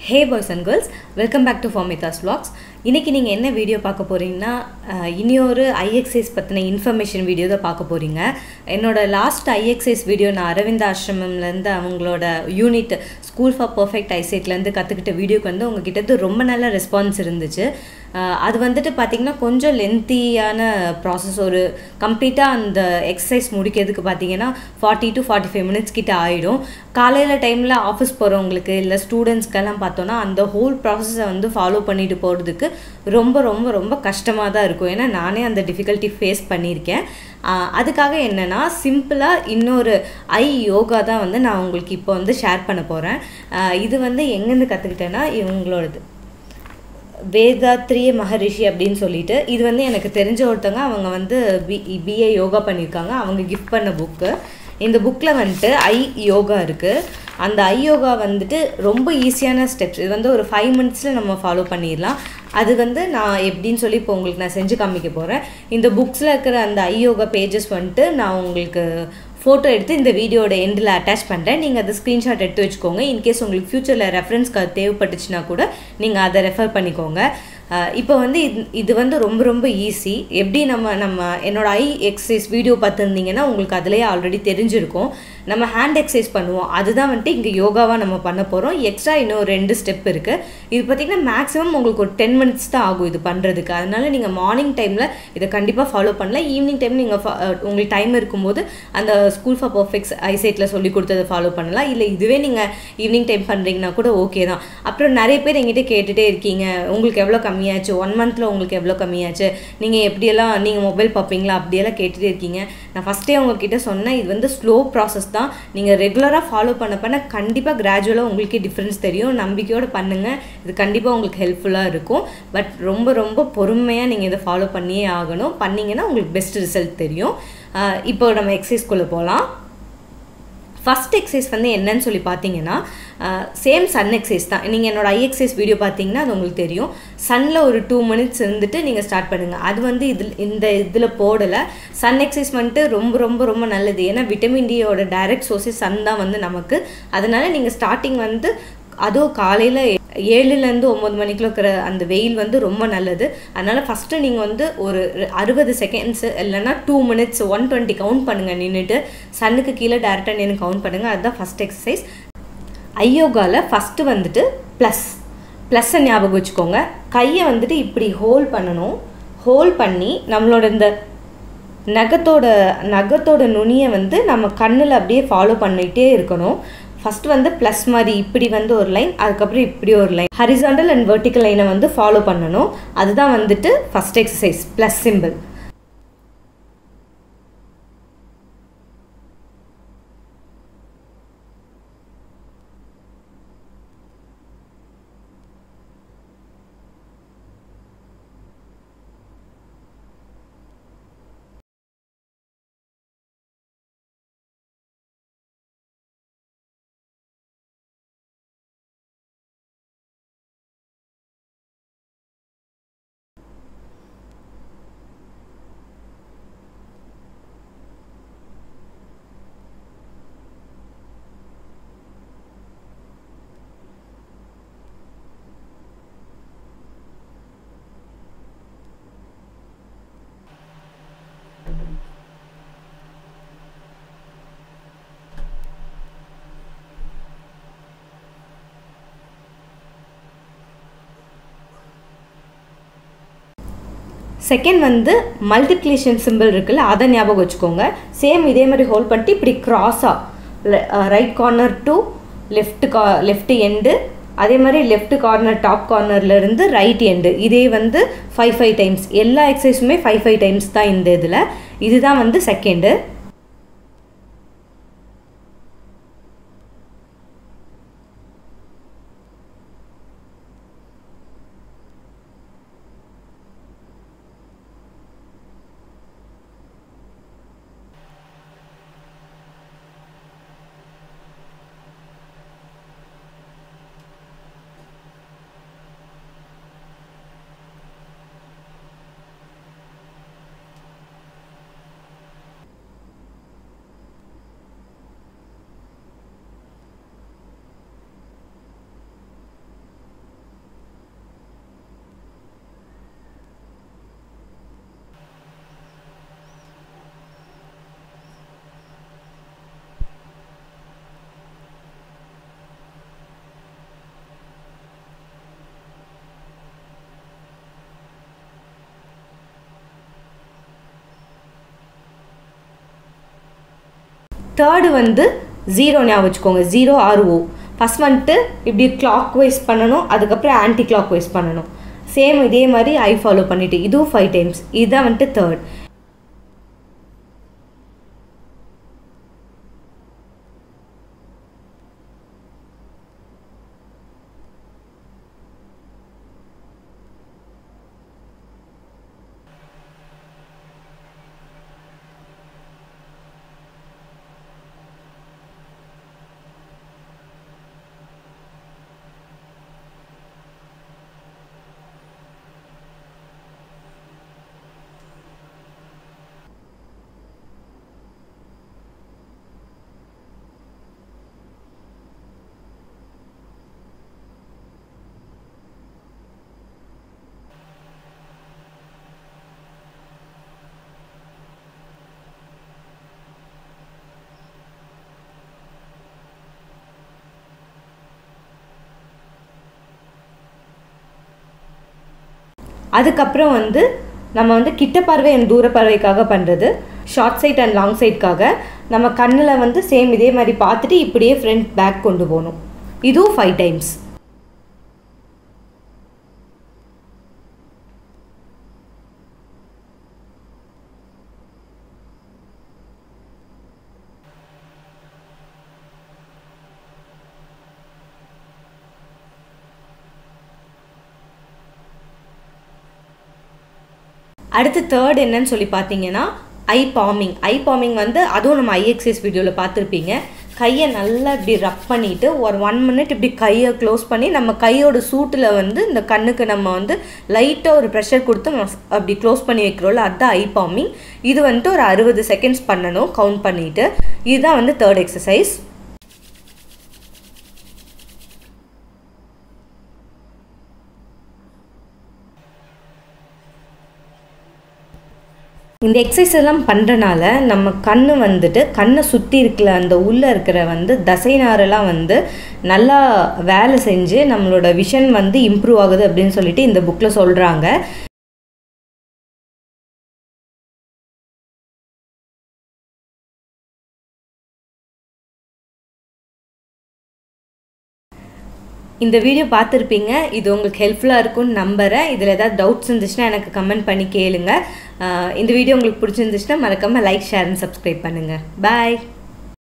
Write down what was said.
hey boys and girls welcome back to ஃபார்மிதாஸ் vlogs இன்றைக்கி நீங்கள் என்ன வீடியோ பார்க்க போகிறீங்கன்னா அஹ், இனியொரு ஐஎக்ஸைஸ் பற்றின இன்ஃபர்மேஷன் வீடியோ தான் பார்க்க போகிறீங்க என்னோட லாஸ்ட் ஐஎக்ஸைஸ் வீடியோ நான் அரவிந்த் ஆசிரமம்லேருந்து அவங்களோட யூனிட் ஸ்கூல் ஃபார் பர்ஃபெக்ட் ஐசைட்லேருந்து கற்றுக்கிட்ட வீடியோக்கு வந்து உங்ககிட்ட இருந்து ரொம்ப நல்ல ரெஸ்பான்ஸ் இருந்துச்சு அஹ், அது வந்துட்டு பார்த்திங்கன்னா கொஞ்சம் லென்த்தியான ப்ராசஸ் ஒரு கம்ப்ளீட்டாக அந்த எக்ஸசைஸ் முடிக்கிறதுக்கு பார்த்தீங்கன்னா forty to forty five minutes கிட்ட ஆகிடும் காலையில் டைமில் ஆஃபீஸ் போகிறவங்களுக்கு இல்லை ஸ்டூடெண்ட்ஸ்க்கெல்லாம் பார்த்தோன்னா அந்த ஹோல் ப்ராசஸை வந்து ஃபாலோ பண்ணிட்டு போகிறதுக்கு ரொம்ப ரொம்ப ரொம்ப கஷ்டமாக தான் இருக்கும் ஏன்னா நானே அந்த டிஃபிகல்ட்டி ஃபேஸ் பண்ணியிருக்கேன் ஆஹ் அதுக்காக என்னென்னா சிம்பிளாக இன்னொரு ஐ யோகா தான் வந்து நான் உங்களுக்கு இப்போ வந்து ஷேர் பண்ண போகிறேன் இது வந்து எங்கேருந்து கற்றுக்கிட்டேன்னா இவங்களோடது வேதாத்ரிய மகரிஷி அப்படின்னு சொல்லிட்டு இது வந்து எனக்கு தெரிஞ்ச ஒருத்தவங்க அவங்க வந்து பி பிஏ யோகா பண்ணியிருக்காங்க அவங்க கிஃப்ட் பண்ண புக்கு இந்த புக்கில் வந்துட்டு ஐ யோகா இருக்குது அந்த ஐ யோகா வந்துட்டு ரொம்ப ஈஸியான ஸ்டெப்ஸ் இது வந்து ஒரு ஃபைவ் மினிட்ஸில் நம்ம ஃபாலோ பண்ணிடலாம் அது வந்து நான் எப்படின்னு சொல்லி இப்போ உங்களுக்கு நான் செஞ்சு காமிக்க போகிறேன் இந்த புக்ஸில் இருக்கிற அந்த ஐ யோகா பேஜஸ் வந்துட்டு நான் உங்களுக்கு ஃபோட்டோ எடுத்து இந்த வீடியோட எண்டில் அட்டாச் பண்ணுறேன் நீங்கள் அதை ஸ்க்ரீன்ஷாட் எடுத்து வச்சுக்கோங்க இன்கேஸ் உங்களுக்கு ஃப்யூச்சரில் ரெஃபரன்ஸ்க்கு அது தேவைப்பட்டுச்சுன்னா கூட நீங்கள் அதை ரெஃபர் பண்ணிக்கோங்க அஹ் இப்போ வந்து இது இது வந்து ரொம்ப ரொம்ப ஈஸி எப்படி நம்ம நம்ம என்னோட ஐ எக்ஸசைஸ் வீடியோ பார்த்துருந்தீங்கன்னா உங்களுக்கு அதுலேயே ஆல்ரெடி தெரிஞ்சிருக்கும் நம்ம ஹேண்ட் எக்ஸசைஸ் பண்ணுவோம் அதுதான் வந்துட்டு இங்கே யோகாவாக நம்ம பண்ண போகிறோம் எக்ஸ்ட்ரா இன்னும் ரெண்டு ஸ்டெப் இருக்குது இது பார்த்திங்கன்னா மேக்ஸிமம் உங்களுக்கு ஒரு டென் மினிட்ஸ் தான் ஆகும் இது பண்ணுறதுக்கு அதனால நீங்கள் மார்னிங் டைமில் இதை கண்டிப்பாக ஃபாலோ பண்ணலாம் ஈவினிங் டைம் நீங்கள் உங்களுக்கு டைம் இருக்கும்போது அந்த ஸ்கூல் ஃபார் பர்ஃபெக்ட்ஸ் ஐசைட்டில் சொல்லி கொடுத்ததை ஃபாலோ பண்ணலாம் இல்லை இதுவே நீங்கள் ஈவினிங் டைம் பண்ணுறீங்கன்னா கூட ஓகே தான் அப்புறம் நிறைய பேர் எங்கிட்ட கேட்டுகிட்டே இருக்கீங்க உங்களுக்கு எவ்வளோ கம்மியாச்சு ஒன் மந்தில் உங்களுக்கு எவ்வளோ கம்மியாச்சு நீங்கள் எப்படியெல்லாம் நீங்கள் மொபைல் பார்ப்பீங்களா அப்படியெல்லாம் கேட்டுகிட்டே இருக்கீங்க நான் ஃபஸ்ட்டே உங்ககிட்ட சொன்னேன் இது வந்து ஸ்லோ ப்ராசஸ் தான் நீங்கள் ரெகுலராக ஃபாலோ பண்ண பண்ண கண்டிப்பாக கிராஜுவலாக உங்களுக்கே டிஃப்ரென்ஸ் தெரியும் நம்பிக்கையோடு பண்ணுங்கள் இது கண்டிப்பாக உங்களுக்கு ஹெல்ப்ஃபுல்லாக இருக்கும் பட் ரொம்ப ரொம்ப பொறுமையாக நீங்கள் இதை ஃபாலோ பண்ணியே ஆகணும் பண்ணீங்கன்னா உங்களுக்கு பெஸ்ட் ரிசல்ட் தெரியும் ஆஹ் இப்போ நம்ம எக்ஸசைஸ்குள்ளே போகலாம் ஃபஸ்ட் எக்ஸசைஸ் வந்து என்னன்னு சொல்லி பார்த்தீங்கன்னா சேம் சன் எக்ஸசைஸ் தான் நீங்கள் என்னோட ஐ எக்ஸசைஸ் வீடியோ பார்த்தீங்கன்னா அது உங்களுக்கு தெரியும் சன்னில் ஒரு டூ மினிட்ஸ் இருந்துட்டு நீங்கள் ஸ்டார்ட் பண்ணுங்கள் அது வந்து இதில் இந்த இதில் போடலை சன் எக்ஸசைஸ் வந்துட்டு ரொம்ப ரொம்ப ரொம்ப நல்லது ஏன்னா விட்டமின் டியோட டைரக்ட் சோர்ஸஸ் சன் தான் வந்து நமக்கு அதனால நீங்கள் ஸ்டார்டிங் வந்து அதுவும் காலையில் ஏழுலேருந்து ஒம்பது மணிக்குள்ள இருக்கிற அந்த வெயில் வந்து ரொம்ப நல்லது அதனால் ஃபஸ்ட்டு நீங்கள் வந்து ஒரு அறுபது செகண்ட்ஸ் இல்லைன்னா two minutes one twenty count பண்ணுங்கள் நின்றுட்டு சன்னுக்கு கீழே டேரெக்டாக நின்று கவுண்ட் பண்ணுங்கள் அதுதான் ஃபஸ்ட் எக்ஸசைஸ் ஐயோகாவில் ஃபஸ்ட்டு வந்துட்டு ப்ளஸ் ப்ளஸ்ஸை ஞாபகம் வச்சுக்கோங்க கையை வந்துட்டு இப்படி ஹோல்ட் பண்ணணும் ஹோல்ட் பண்ணி நம்மளோட இந்த நகத்தோட நகத்தோட நுனியை வந்து நம்ம கண்ணில் அப்படியே ஃபாலோ பண்ணிகிட்டே இருக்கணும் ஃபர்ஸ்ட் வந்து ப்ளஸ் மாதிரி இப்படி வந்து ஒரு லைன் அதுக்கப்புறம் இப்படி ஒரு லைன் ஹரிசாண்டல் அண்ட் வெர்டிக்கல் லைனை வந்து ஃபாலோ பண்ணணும் அதுதான் வந்துட்டு first exercise plus simple second வந்து மல்டிப்ளிகேஷன் சிம்பிள் இருக்குல்ல அதை ஞாபகம் வச்சுக்கோங்க சேம் இதே மாதிரி ஹோல்ட் பண்ணிட்டு இப்படி க்ராஸாக ரைட் கார்னர் டு லெஃப்ட் கா லெஃப்ட் எண்டு அதே மாதிரி லெஃப்ட் கார்னர் டாப் கார்னர்லேருந்து ரைட் எண்டு இதே வந்து ஃபைவ் ஃபைவ் டைம்ஸ் எல்லா எக்ஸசைஸுமே ஃபைவ் ஃபைவ் டைம்ஸ் தான் இந்த இதில் இதுதான் வந்து செகண்டு தேர்டு வந்து ஜீரோ ஞாபகம் வச்சுக்கோங்க ஜீரோ ஆர்ஓ ஃபஸ்ட் வந்துட்டு இப்படி கிளாக் வைஸ் பண்ணணும் அதுக்கப்புறம் ஆன்டி கிளாக் வைஸ் பண்ணணும் சேம் இதே மாதிரி ஐ ஃபாலோ பண்ணிவிட்டு இதுவும் ஃபைவ் டைம்ஸ் இதுதான் வந்துட்டு தேர்ட் அதுக்கப்புறம் வந்து நம்ம வந்து கிட்ட பார்வை அண்ட் தூர பார்வைக்காக பண்ணுறது ஷார்ட் சைட் அண்ட் லாங் சைட்காக நம்ம கண்ணில் வந்து சேம் இதே மாதிரி பார்த்துட்டு இப்படியே ஃப்ரண்ட் பேக் கொண்டு போகணும் இதுவும் ஃபைவ் டைம்ஸ் அடுத்து தேர்ட் என்னன்னு சொல்லி பார்த்தீங்கன்னா ஐ பாமிங் ஐ பாமிங் வந்து அதுவும் நம்ம ஐஎக்ஸஸ் வீடியோவில் பார்த்துருப்பீங்க கையை நல்லா இப்படி ரப் பண்ணிவிட்டு ஒரு ஒன் மினிட் இப்படி கையை க்ளோஸ் பண்ணி நம்ம கையோட சூட்டில் வந்து இந்த கண்ணுக்கு நம்ம வந்து லைட்டாக ஒரு ப்ரெஷர் கொடுத்து மஸ்- அப்படி க்ளோஸ் பண்ணி வைக்கிறோம்ல அதுதான் ஐ பாமிங் இது வந்துட்டு ஒரு அறுபது செகண்ட்ஸ் பண்ணணும் கவுண்ட் பண்ணிவிட்டு இதுதான் வந்து தேர்ட் எக்ஸசைஸ் இந்த எக்ஸசைஸ் எல்லாம் பண்ணுறனால நம்ம கண் வந்துட்டு கண்ணை சுற்றி இருக்கிற அந்த உள்ளே இருக்கிற வந்து தசை நாரெல்லாம் வந்து நல்லா வேலை செஞ்சு நம்மளோட விஷன் வந்து இம்ப்ரூவ் ஆகுது அப்படின்னு சொல்லிட்டு இந்த புக்கில் சொல்கிறாங்க இந்த வீடியோ பார்த்துருப்பீங்க இது உங்களுக்கு ஹெல்ப்ஃபுல்லாக இருக்கும்னு நம்புகிறேன் இதில் ஏதாவது டவுட்ஸ் இருந்துச்சுன்னா எனக்கு கமெண்ட் பண்ணி கேளுங்க ஆஹ் இந்த வீடியோ உங்களுக்கு பிடிச்சிருந்துச்சுன்னா மறக்காமல் லைக் ஷேர் அண்ட் சப்ஸ்கிரைப் பண்ணுங்கள் பாய்